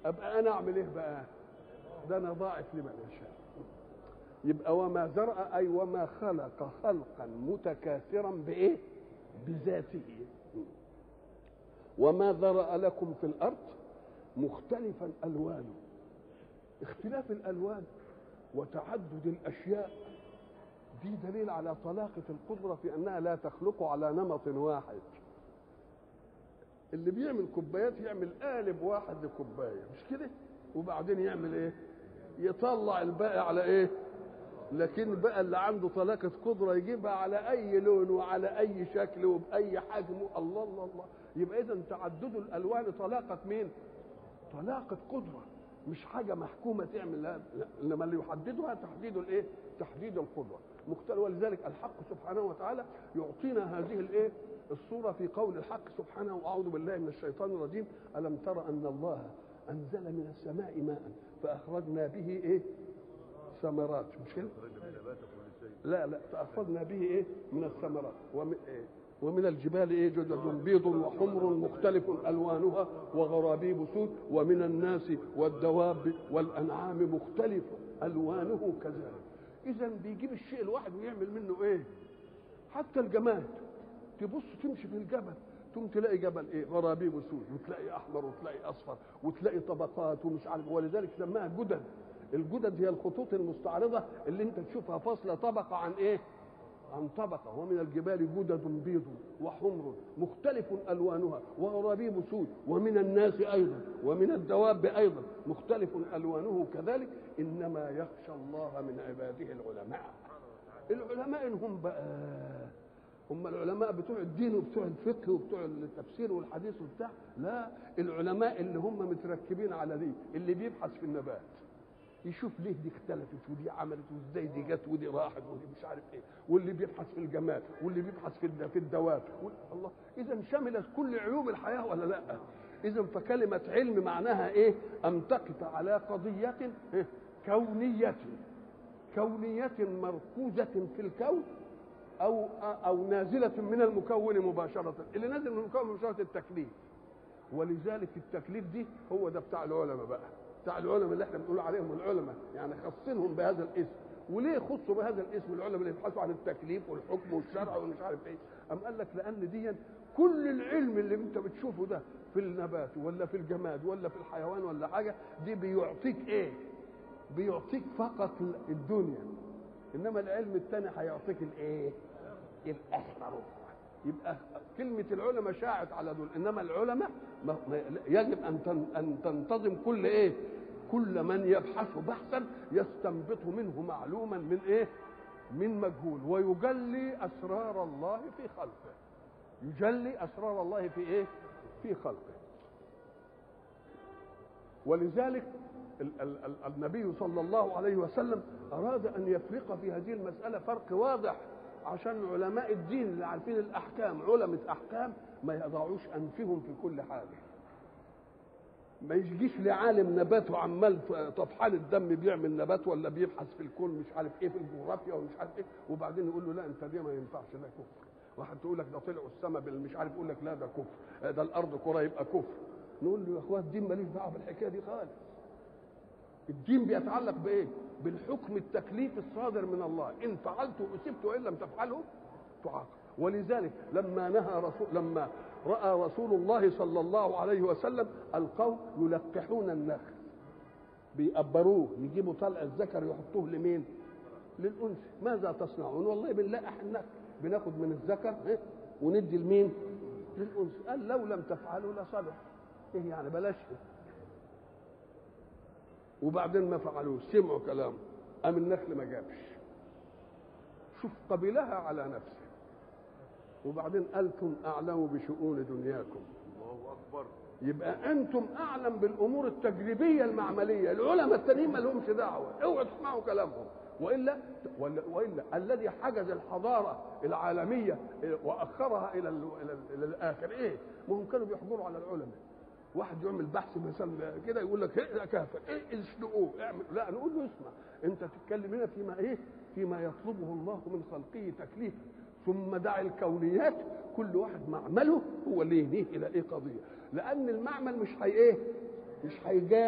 ابقى انا اعمل ايه بقى ده انا ضاعف لمن يشاء يبقى وما زرع اي وما خلق خلقا متكاثرا بايه بذاته وما ذرأ لكم في الارض مختلفا الوانه اختلاف الالوان وتعدد الاشياء دي دليل على طلاقة القدرة في أنها لا تخلق على نمط واحد اللي بيعمل كوبايات يعمل قالب واحد لكوباية مش كده وبعدين يعمل ايه يطلع الباقي على ايه لكن بقى اللي عنده طلاقة قدرة يجيبها على أي لون وعلى أي شكل وبأي حجم الله الله الله يبقى إذا تعدد الألوان طلاقة مين؟ طلاقة قدرة مش حاجة محكومة تعمل لا إنما اللي يحددها تحديد الإيه؟ تحديد القدرة مختلف ولذلك الحق سبحانه وتعالى يعطينا هذه الإيه؟ الصورة في قول الحق سبحانه وأعوذ بالله من الشيطان الرجيم ألم تر أن الله أنزل من السماء ماء فأخرجنا به إيه؟ ثمرات مش كده؟ لا لا فأخذنا به إيه؟ من الثمرات ومن إيه؟ ومن الجبال ايه جدد بيض وحمر مختلف الوانها وغرابيب سود ومن الناس والدواب والانعام مختلف الوانه كذلك اذا بيجيب الشيء الواحد ويعمل منه ايه حتى الجماد تبص تمشي في الجبل تقوم تلاقي جبل ايه غرابيب سود وتلاقي احمر وتلاقي اصفر وتلاقي طبقات ومش عارف ولذلك سماها جدد الجدد هي الخطوط المستعرضه اللي انت تشوفها فاصله طبقه عن ايه عن طبقة ومن الجبال جدد بيض وحمر مختلف ألوانها وغرابيب سود ومن الناس أيضا ومن الدواب أيضا مختلف ألوانه كذلك إنما يخشى الله من عباده العلماء العلماء إن هم بقى هم العلماء بتوع الدين وبتوع الفقه وبتوع التفسير والحديث وبتاع لا العلماء اللي هم متركبين على دي اللي بيبحث في النبات يشوف ليه دي اختلفت ودي عملت وازاي دي جت ودي راحت ودي مش عارف ايه واللي بيبحث في الجمال واللي بيبحث في في الدواب الله اذا شملت كل عيوب الحياه ولا لا اذا فكلمه علم معناها ايه ان تقف على قضيه إيه؟ كونيه كونيه مركوزه في الكون او او نازله من المكون مباشره اللي نازل من المكون مباشره التكليف ولذلك التكليف دي هو ده بتاع العلماء بقى بتاع العلماء اللي احنا بنقول عليهم العلماء يعني خصنهم بهذا الاسم وليه خصوا بهذا الاسم العلماء اللي يبحثوا عن التكليف والحكم والشرع ومش عارف ايه ام قال لك لان دي كل العلم اللي انت بتشوفه ده في النبات ولا في الجماد ولا في الحيوان ولا حاجه دي بيعطيك ايه بيعطيك فقط الدنيا انما العلم الثاني هيعطيك الايه الاخره يبقى كلمة العلماء شاعت على دول إنما العلماء يجب أن أن تنتظم كل إيه؟ كل من يبحث بحثا يستنبط منه معلوما من إيه؟ من مجهول ويجلي أسرار الله في خلقه يجلي أسرار الله في إيه؟ في خلقه ولذلك النبي صلى الله عليه وسلم أراد أن يفرق في هذه المسألة فرق واضح عشان علماء الدين اللي عارفين الاحكام علماء احكام ما يضعوش انفهم في كل حاجه ما يجيش لعالم نبات وعمال طفحان الدم بيعمل نبات ولا بيبحث في الكون مش عارف ايه في الجغرافيا ومش عارف ايه وبعدين يقول له لا انت دي ما ينفعش ده كفر واحد تقول لك ده طلعوا السماء مش عارف يقول لك لا ده كفر ده الارض كره يبقى كفر نقول له يا اخوات الدين ماليش دعوه بالحكايه دي خالص الدين بيتعلق بايه بالحكم التكليف الصادر من الله ان فعلته اصبت وان لم تفعله تعاقب ولذلك لما نهى رسول لما راى رسول الله صلى الله عليه وسلم القوم يلقحون النخل بيقبروه يجيبوا طلع الذكر يحطوه لمين للانثى ماذا تصنعون والله بنلقح النخل بناخد من الذكر إيه؟ وندي لمين للانثى قال لو لم تفعلوا لصلح ايه يعني بلاش وبعدين ما فعلوش سمعوا كلامه قام النخل ما جابش شوف قبلها على نفسه وبعدين أنتم أعلم بشؤون دنياكم الله اكبر يبقى أنتم أعلم بالأمور التجريبية المعملية العلماء التانيين ما لهمش دعوة اوعوا تسمعوا كلامهم وإلا وإلا, وإلا الذي حجز الحضارة العالمية وأخرها إلى ال إلى, ال إلى الآخر إيه؟ ما هم كانوا بيحضروا على العلماء واحد يعمل بحث مثلا كده يقول لك ايه كافر ايه اشنقوه اعمل لا نقول له اسمع انت تتكلم هنا فيما ايه فيما يطلبه الله من خلقه تكليفا ثم دع الكونيات كل واحد معمله هو اللي يهديه الى ايه قضيه لان المعمل مش هي ايه مش هيجاب